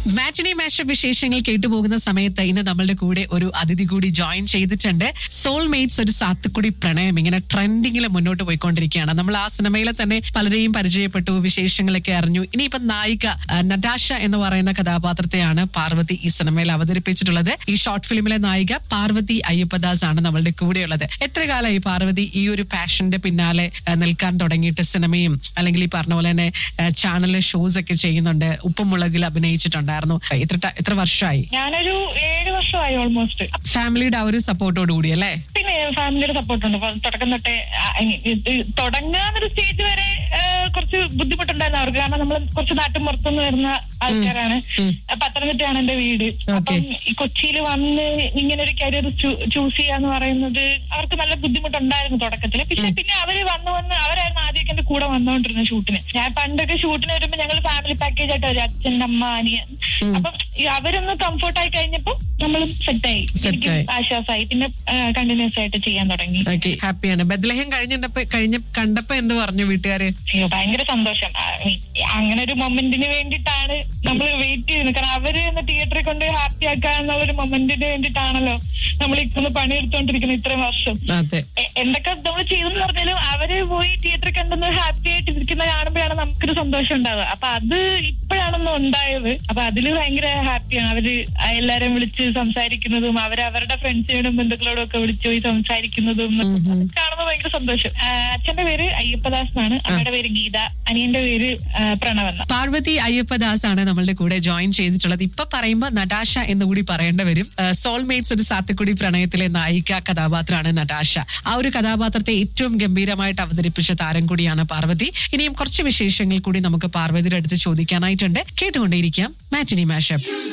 മാറ്റിനി മാഷ വിശേഷങ്ങൾ കേട്ടുപോകുന്ന സമയത്ത് ഇന്ന് നമ്മളുടെ കൂടെ ഒരു അതിഥി കൂടി ജോയിൻ ചെയ്തിട്ടുണ്ട് സോൾമേറ്റ്സ് ഒരു സാത്തുക്കുടി പ്രണയം ഇങ്ങനെ ട്രെൻഡിങ്ങിൽ മുന്നോട്ട് പോയിക്കൊണ്ടിരിക്കുകയാണ് നമ്മൾ ആ സിനിമയിലെ തന്നെ പലരെയും പരിചയപ്പെട്ടു വിശേഷങ്ങളൊക്കെ അറിഞ്ഞു ഇനിയിപ്പോ നായിക ആ, നടാഷ എന്ന് പറയുന്ന കഥാപാത്രത്തെയാണ് പാർവതി ഈ സിനിമയിൽ അവതരിപ്പിച്ചിട്ടുള്ളത് ഈ ഷോർട്ട് ഫിലിമിലെ നായിക പാർവതി അയ്യപ്പദാസ് ആണ് നമ്മളുടെ കൂടെയുള്ളത് എത്ര കാലമായി പാർവതി ഈ ഒരു പാഷന്റെ പിന്നാലെ ആ, നിൽക്കാൻ തുടങ്ങിയിട്ട് സിനിമയും അല്ലെങ്കിൽ ഈ പറഞ്ഞ പോലെ തന്നെ ചാനലിലെ ഷോസ് ഒക്കെ ചെയ്യുന്നുണ്ട് ഉപ്പുമുളകിൽ അഭിനയിച്ചിട്ടുണ്ടായിരുന്നു എത്ര ട- എത്ര വർഷമായി ഞാനൊരു ഏഴ് വർഷമായി ഓൾമോസ്റ്റ് ഫാമിലിയുടെ ആ ഒരു സപ്പോർട്ടോട് കൂടി അല്ലേ പിന്നെ ഫാമിലിയുടെ സപ്പോർട്ട് ഉണ്ട് അപ്പൊ തുടക്കം തൊട്ടേ ആ, ഇ- ഇത് തുടങ്ങാന്നൊരു സ്റ്റേജ് വരെ ആ, കുറച്ച് ബുദ്ധിമുട്ടുണ്ടായിരുന്നു അവർക്ക് കാരണം നമ്മൾ കുറച്ച് നാട്ടും പുറത്തുനിന്ന് വരുന്ന ആൾക്കാരാണ് പത്തനംതിട്ടയാണ് എന്റെ വീട് അപ്പം ഈ കൊച്ചിയിൽ വന്ന് ഇങ്ങനെ ഒരു കരിയർ ചൂസ് ചെയ്യാന്ന് പറയുന്നത് അവർക്ക് നല്ല ബുദ്ധിമുട്ടുണ്ടായിരുന്നു തുടക്കത്തിൽ പക്ഷെ പിന്നെ അവര് വന്ന് വന്ന് അവരായിരുന്നു ആദ്യമൊക്കെ എന്റെ കൂടെ വന്നുകൊണ്ടിരുന്നത് ഷൂട്ടിന് ഞാൻ പണ്ടൊക്കെ ഷൂട്ടിന് വരുമ്പോ ഞങ്ങൾ ഫാമിലി പാക്കേജ് ആയിട്ട് വരും അച്ഛൻ അമ്മ അനിയൻ അപ്പം ഈ അവരൊന്ന് കംഫർട്ട് ആയി കഴിഞ്ഞപ്പോ നമ്മളും സെറ്റായി Set ആയി. ആശ്വാസമായി പിന്നെ കണ്ടിന്യൂസ് ആയിട്ട് ചെയ്യാൻ തുടങ്ങി ഓക്കെ ഹാപ്പിയാണ് ബദ്ലഹം കഴിഞ്ഞപ്പോ കഴിഞ്ഞ കണ്ടപ്പോ എന്ത് പറഞ്ഞു വീട്ടുകാര് അയ്യോ ഭയങ്കര സന്തോഷം ആ, ഈ- അങ്ങനെ ഒരു മൊമെന്റിന് വേണ്ടിയിട്ടാണ് നമ്മൾ വെയിറ്റ് ചെയ്യുന്നത് കാരണം അവര് തിയേറ്ററിൽ കൊണ്ട് ഹാപ്പി ആക്കുക എന്നുള്ള ഒരു മൊമെന്റിന് വേണ്ടിയിട്ടാണല്ലോ നമ്മൾ ഇന്ന് പണിയെടുത്തോണ്ടിരിക്കുന്നത് ഇത്രയും വർഷം അതെ എ- എന്തൊക്കെ നമ്മൾ ചെയ്തെന്ന് പറഞ്ഞാലും അവര് പോയി തിയേറ്ററിൽ കണ്ടെന്ന് ഹാപ്പി ആയിട്ട് ഇരിക്കുന്ന കാണുമ്പോഴാണ് നമുക്കൊരു സന്തോഷം ഉണ്ടാവുക അപ്പൊ അത് ഇപ്പോഴാണെന്ന് ഉണ്ടായത് അപ്പൊ അതില് ഭയങ്കര ഹാപ്പിയാണ് അവര് എല്ലാരും വിളിച്ച് സംസാരിക്കുന്നതും അവര് അവരുടെ ഫ്രണ്ട്സിനോടും ബന്ധുക്കളോടും ഒക്കെ വിളിച്ചു പോയി സംസാരിക്കുന്നതും അതൊക്കെ കാണുമ്പോൾ ഭയങ്കര സന്തോഷം ആ, അച്ഛന്റെ പേര് അയ്യപ്പദാസ് എന്നാണ് അമ്മയുടെ പേര് ഗീത അനിയന്റെ പേര് ആ, പ്രണവ് എന്ന പാർവതി അയ്യപ്പദാസ് ആണ് നമ്മളുടെ കൂടെ ജോയിൻ ചെയ്തിട്ടുള്ളത് ഇപ്പൊ പറയുമ്പോ നടാഷ എന്ന് കൂടി പറയേണ്ടി വരും സോൾമേറ്റ്സ് ഒരു സാത്തുക്കുടി പ്രണയത്തിലെ നായിക കഥാപാത്രമാണ് നടാഷ ആ ഒരു കഥാപാത്രത്തെ ഏറ്റവും ഗംഭീരമായിട്ട് അവതരിപ്പിച്ച താരം കൂടിയാണ് പാർവതി ഇനിയും കുറച്ച് വിശേഷങ്ങൾ കൂടി നമുക്ക് പാർവതിയുടെ അടുത്ത് ചോദിക്കാനായിട്ടുണ്ട് കേട്ടുകൊണ്ടേയിരിക്കാം മാറ്റിനി മാഷപ്പ്